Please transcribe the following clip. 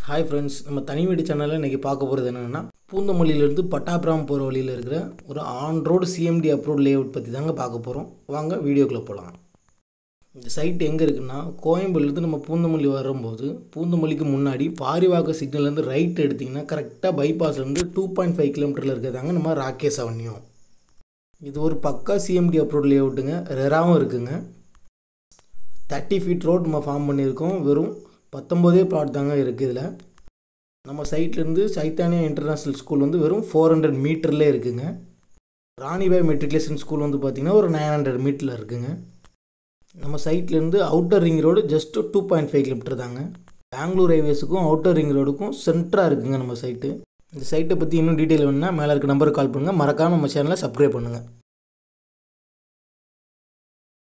hi friends நம்ம தனி வீடு சேனலில் இன்றைக்கி பார்க்க போகிறது என்னென்னா பூந்தமல்லியிலேருந்து பட்டாபுரம் போகிற வழியில் இருக்கிற ஒரு on road CMD approve layout பற்றி தாங்க பார்க்க போகிறோம் வாங்க வீடியோக்குள்ளே போகலாம் இந்த சைட் எங்கே இருக்குன்னா கோயம்புலேருந்து நம்ம பூந்தமல்லி வரும்போது பூந்தமல்லிக்கு முன்னாடி பாரிவாக்க சிக்னல்லேருந்து ரைட் எடுத்திங்கன்னா கரெக்டாக பைபாஸ்லேருந்து டூ பாயிண்ட் ஃபைவ் கிலோமீட்டரில் இருக்கிறதாங்க நம்ம ராகேஷ் அவன்யூ இது ஒரு பக்கா சிஎம்டி அப்ரூவ் லேஅவுட்டுங்க ரெராவும் இருக்குங்க தேர்ட்டி ஃபீட் ரோட் நம்ம ஃபார்ம் பண்ணியிருக்கோம் வெறும் பத்தொம்போதே பிளாட் தாங்க இருக்குது இதில் நம்ம சைட்லேருந்து சைத்தானியா இன்டர்நேஷ்னல் ஸ்கூல் வந்து வெறும் ஃபோர் ஹண்ட்ரட் மீட்டர்லேயே இருக்குங்க ராணிபாய் மெட்ரிகுலேஷன் ஸ்கூல் வந்து பார்த்திங்கன்னா ஒரு நைன் ஹண்ட்ரட் மீட்டரில் இருக்குங்க நம்ம சைட்லேருந்து outer ring road just two point five kilometre தாங்க பெங்களூர் ஹைவேஸுக்கும் அவுட்டர் ரிங் ரோடுக்கும் சென்டராக இருக்குங்க நம்ம சைட்டு இந்த சைட்டை பற்றி இன்னும் டீட்டெயில் வேணுன்னா மேலே இருக்க நம்பருக்கு கால் பண்ணுங்கள் மறக்காமல் நம்ம சேனலை சப்ஸ்கிரைப் பண்ணுங்கள்